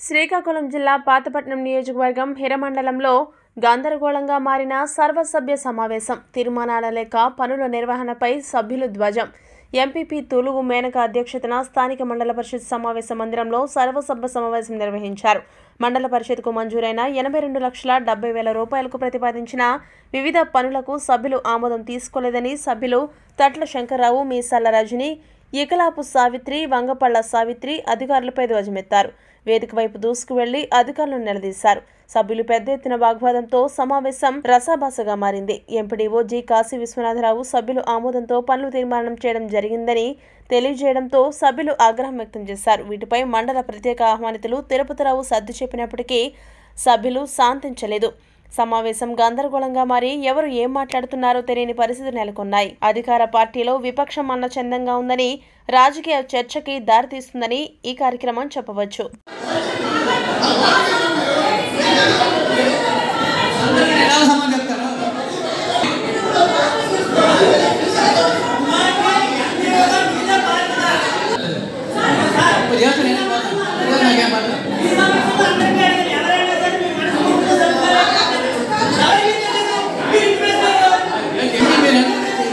శ్రీకాకుళం జిల్లా పాతపట్నం నియోజకవర్గం హిరమండలంలో గందరగోళంగా మారిన సర్వసభ్య సమావేశం తీర్మానాల లేక పనుల నిర్వహణపై సభ్యులు ధ్వజం ఎంపీపీ తులుగు మేనక అధ్యక్షతన స్థానిక మండల పరిషత్ సమావేశ మందిరంలో సర్వసభ్య సమావేశం నిర్వహించారు మండల పరిషత్కు మంజూరైన ఎనభై రెండు లక్షల డెబ్బై వేల రూపాయలకు ప్రతిపాదించిన వివిధ పనులకు సభ్యులు ఆమోదం తీసుకోలేదని సభ్యులు తట్ల శంకర్రావు మీసాల రజని ఇకలాపు సావిత్రి వంగపళ్ల సావిత్రి అధికారులపై ధ్వజమెత్తారు వేదిక వైపు దూసుకు వెళ్లి అధికారులను నిలదీశారు సభ్యులు పెద్ద ఎత్తున వాగ్వాదంతో సమావేశం రసాభాసగా మారింది ఎంపీడీఓ జి కాశీ విశ్వనాథరావు సభ్యులు ఆమోదంతో పనులు తీర్మానం చేయడం జరిగిందని తెలియజేయడంతో సభ్యులు ఆగ్రహం వ్యక్తం చేశారు వీటిపై మండల ప్రత్యేక ఆహ్వానితులు తిరుపతిరావు సర్ది చెప్పినప్పటికీ సభ్యులు శాంతించలేదు సమావేశం గందరగోళంగా మారి ఎవరు ఏం మాట్లాడుతున్నారో తెలియని పరిస్థితులు నెలకొన్నాయి అధికార పార్టీలో విపక్షం అన్న చందంగా ఉందని రాజకీయ చర్చకి దారితీస్తుందని ఈ కార్యక్రమం చెప్పవచ్చు ఎలా సమాధానం చెప్తారు ఇప్పుడు చేస్తాను నేనే పోతాను ఈరోజు నాకేం పడదు. ఏంటి మీరు?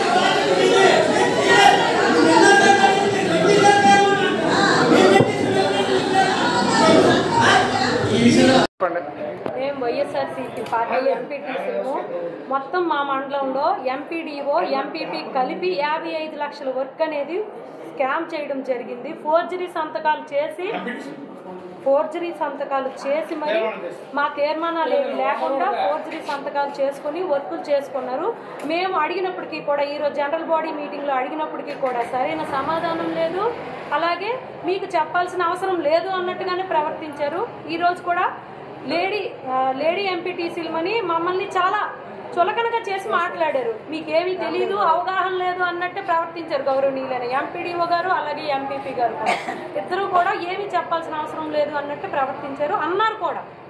ఈ విషయంలో మేము వైఎస్ఆర్సీపీ పార్టీ ఎంపీటీసీము మొత్తం మా మండలంలో ఎంపీడీఓ ఎంపీపీ కలిపి యాభై ఐదు లక్షల వర్క్ అనేది స్కామ్ చేయడం జరిగింది ఫోర్జరీ సంతకాలు చేసి ఫోర్జరీ సంతకాలు చేసి మరి మా తీర్మానాలు ఏమి లేకుండా ఫోర్జరీ సంతకాలు చేసుకుని వర్కులు చేసుకున్నారు మేము అడిగినప్పటికీ కూడా ఈరోజు జనరల్ బాడీ మీటింగ్లో అడిగినప్పటికీ కూడా సరైన సమాధానం లేదు అలాగే మీకు చెప్పాల్సిన అవసరం లేదు అన్నట్టుగానే ప్రవర్తించారు ఈరోజు కూడా లేడీ ఆ, లేడీ ఎంపీటీసీలమని మమ్మల్ని చాలా చులకనగా చేసి మాట్లాడారు మీకేమీ తెలియదు అవగాహన లేదు అన్నట్టే ప్రవర్తించారు గౌరవనీయులైన ఎంపీడీఓ గారు అలాగే ఎంపీపీ గారు కూడా ఇద్దరు కూడా ఏమీ చెప్పాల్సిన అవసరం లేదు అన్నట్టు ప్రవర్తించారు అన్నారు కూడా